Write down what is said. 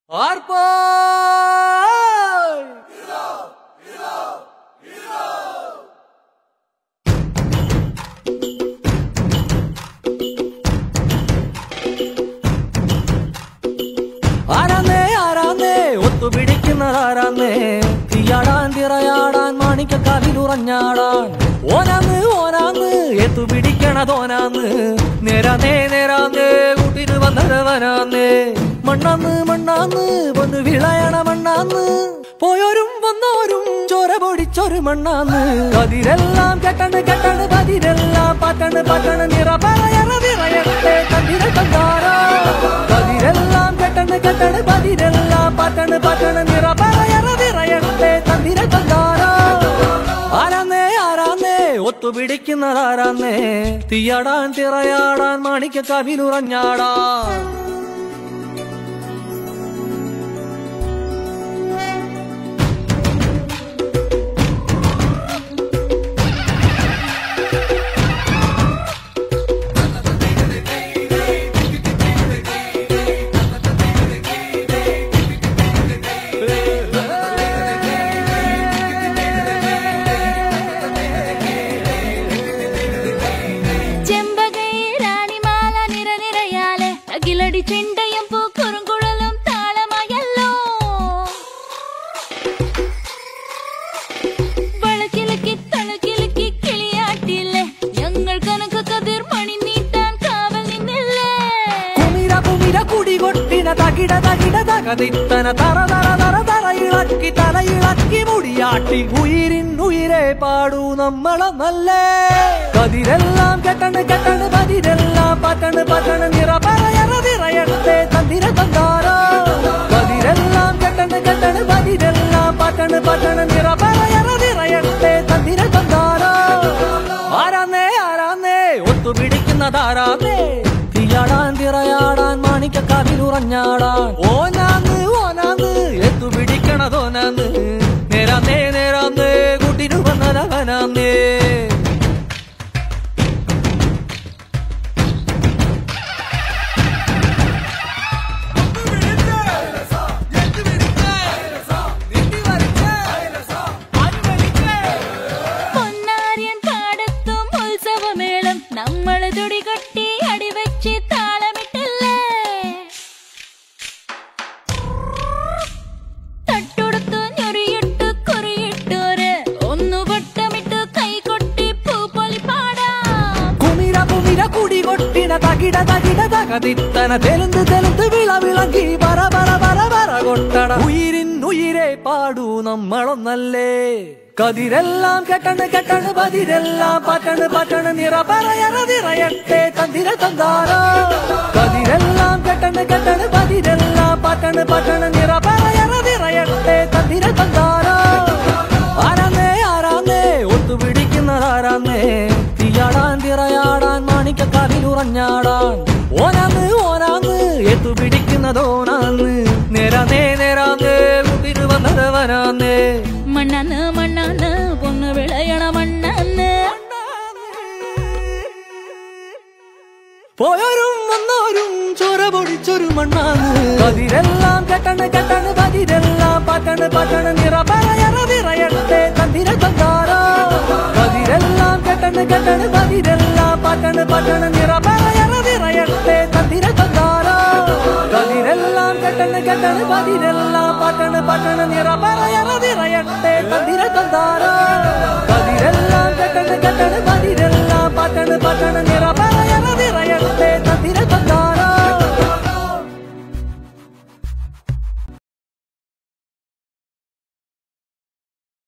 ആർപ്പായ് ആരാന്നേ ആരാന്നേ ഒത്തുപിടിക്കുന്നത് ആരാന്നേ തീയാടാൻ തിറയാടാൻ മാണിക്കക്കാലിലുറഞ്ഞാടാൻ ഓനാന്ന് ഓനാന്ന് എത്തുപിടിക്കണതോനാന്ന് നേരാന്നേ നേരാന്നേ കൂട്ടിന് വന്നവനാന്നേ മണ്ണാന്ന് മണ്ണാന്ന് വന്ന് വിളയണ മണ്ണാന്ന് പോയോരും വന്നോരും ചോര പൊടിച്ചൊരു മണ്ണാന്ന് കതിരെല്ലാം കെട്ടണ് കെട്ടണ് പതിരെല്ലാം പറ്റണ് പറ്റണ് നിറ പറയറ നിറയട്ടെ കതിര കണ്ടാരോ കതിരെല്ലാം കെട്ടണ് കെട്ടണ് പതിരെല്ലാം പറ്റണ് പറ്റണ് നിറ പറയറ നിറയട്ടെ തന്തിര കണ്ടാരോ ആരാന്നേ ആരാന്നേ ഒത്തുപിടിക്കുന്നത് ആരാന്നേ തീയാടാൻ തിറയാടാൻ മാണിക്ക കവിലുറഞ്ഞാടാൻ ചെമ്പകയെ റാണിമാല നിര നിരയാലെ അകിലടി ചെണ്ടയും പൂക്കുറും കുഴലും താളമായല്ലോ വളക്കിലക്കി തളക്കിലക്കി കിളിയാട്ടില്ലേ ഞങ്ങൾ കനക കതിർ മണി നീട്ടാൻ കാവൽ നിന്നില്ലേ കുമിര കുമിര കുടി കൊട്ടിന തകിട തകിട തകതിത്തന തറ തറ തറ തറ ഇളക്കി തല ഇളക്കി മുടിയാട്ടി ഉയിരിൻ ഉയിരെ പാടൂ നമ്മളെ നല്ലേ കതിരെല്ലാം കെട്ടണ് കെട്ടണ് പതിരെല്ലാം പറ്റണ് പറ്റണ് നിറ പറയറ നിറയട്ടെ തന്തിര തന്താരോ കതിരെല്ലാം കെട്ടണ് കെട്ടണ് പതിരെല്ലാം പറ്റണ് പറ്റണ് നിറ പറയറ നിറയട്ടെ തന്തിര തന്താരോ ആരാന്നേ ആരാന്നേ ഒത്തുപിടിക്കുന്നതാരാന്നേ തീയാടാൻ തിറയാടാൻ മാണിക്ക കവിലുറഞ്ഞാടാൻ ഓനാന്ന് ഓനാന്ന് എത്തു പിടിക്കണതോനാന്ന് നേരാന്നേ നേരാന്നേ കൂട്ടിനു വന്നതവനാന്നേ പൊന്നാരിയൻ പാടത്തും ഉത്സവമേളം നമ്മള് തുടികൊട്ടി അടിവെച്ച് താളമിട്ടല്ലേ തട്ടുടുത്തു ഞൊറിയിട്ടു കുറിയിട്ടോര് ഒന്നു വട്ടമിട്ടു കൈകൊട്ടി പൂപ്പൊലി പാടാം കുമിര കുമിര കുടി കൊട്ടിന തകിട തകിട തകതിത്തന തെലുന്ത് തെലുന്ത് വിള വിളങ്ങി പറ പറ പറ പറ കൊട്ടട ഉയിരിൻ ഉയിരെ പാടൂ നമ്മളൊന്നല്ലേ കതിരെല്ലാം കെട്ടണ് കെട്ടണ് പതിരെല്ലാം പറ്റണ് പറ്റണ് നിറ പറയറ നിറയട്ടെ തന്തിര തന്താരോ കതിരെല്ലാം കെട്ടണ് കെട്ടണ് പതിരെല്ലാം പറ്റണ് പറ്റണ് നിറ പറയറ നിറയട്ടെ തന്തിര തന്താരോ ആരാന്നേ ആരാന്നേ ഒത്തുപിടിക്കുന്നത് ആരാന്നേ തീയാടാൻ തിറയാടാൻ മാണിക്ക കവിലുറഞ്ഞാടാൻ ഓനാന്ന് ഓനാന്ന് എത്തു പിടിക്കുന്നതോനാന്ന് നേരാന്നേ നേരാന്നേ കൂട്ടിന് വന്നതവനാന്നേ മണ്ണാന്ന് മണ്ണാന്ന് പൊന്നു വിളയണ മണ്ണാന്ന് പോയോരും വന്നോരും ചോര പൊടിച്ചൊരു മണ്ണാന്ന് പതിരെല്ലാം കെട്ടണ് കെട്ടണ് പതിരെല്ലാം പറ്റണ് പറ്റണ് നിറ പറയറ നിറയട്ടെ തന്തിര തന്താരോ പതിരെല്ലാം കെട്ടണ് കെട്ടണ് പതിരെല്ലാം പറ്റണ് പറ്റണ് നിറ പറയറ നിറയട്ടെ തന്തിര തന്താരോ കതിരെല്ലാം കെട്ടണ് കെട്ടണ് പതിരെല്ലാം പറ്റണ് പറ്റണ് നിറ പറയറ നിറയട്ടെ തന്തിര തന്താരോ കതിരെല്ലാം കെട്ടണ് കെട്ടണ് പതിരെല്ലാം പറ്റണ് പറ്റണ് നിറ